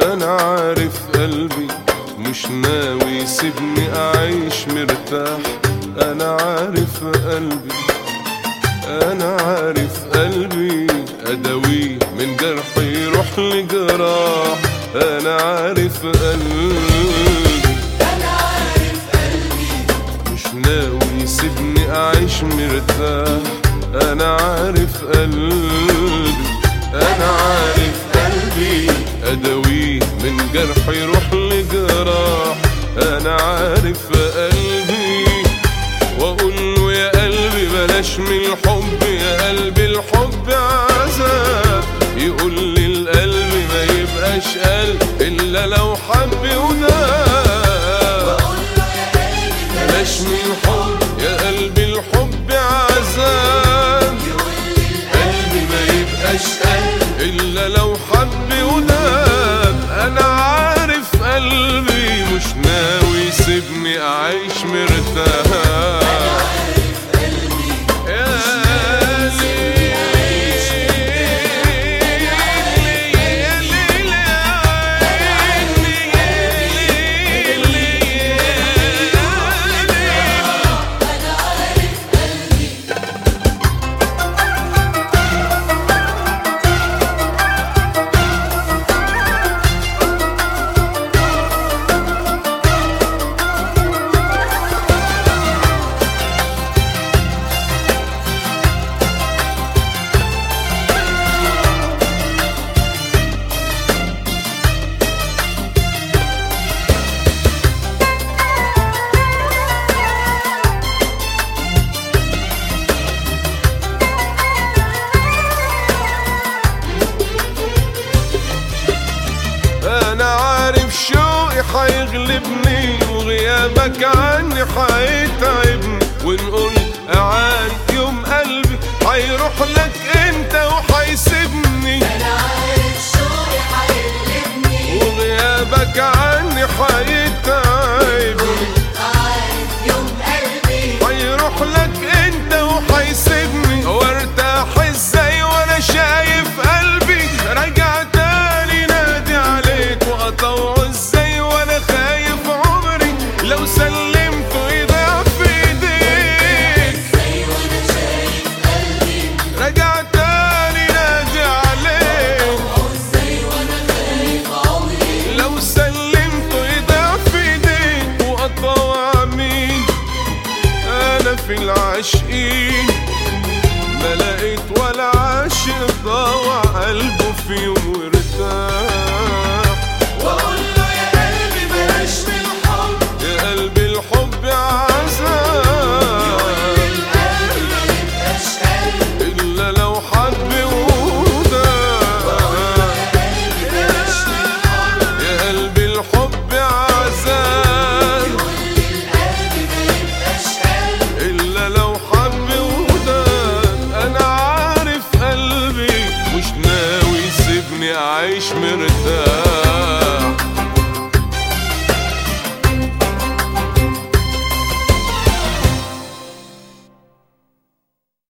انا عارف قلبي مش ناوي يسيبني اعيش مرتاح انا عارف قلبي انا عارف قلبي اداويه من جرح يروح لجراح انا عارف قلبي انا عارف قلبي مش ناوي يسيبني اعيش مرتاح انا عارف قلبي انا عارف قلبي اداويه من جرح يروح لجراح انا عارف قلبي واقول له يا قلبي بلاش من الحب يا قلبي الحب عذاب يقول لي القلب ما يبقاش قلب الا لو حب وداب بقول له يا قلبي بلاش من الحب يا قلبي الحب عذاب يقول لي قلبي ما يبقاش قلب الا لو حب وداب انا عارف قلبي مش ناوي يسيبني اعيش مرتاح عارف قلبي يا انا عارف قلبي انا عارف شوقي حيغلبني وغيابك عني حيتعبني ونقول اعان يوم قلبي حيروح لك انت وحيسيبني انا عارف شوقي حيغلبني وغيابك عني حيتعبني عارف يوم قلبي حيروح لك انت وحيسيبني وارتاح ازاي وانا شايف قلبي رجع تاني نادي عليك واطوعه ازاي وانا خايف عمري لو سلمته يضيع في ايديك زي وانا شايف قلبي رجع تاني نادي عليك زي وانا خايف عمري لو سلمته يضيع في ايديك واطوع مين انا في العاشقين ما لقيت ولا عاشق ضوع قلبه في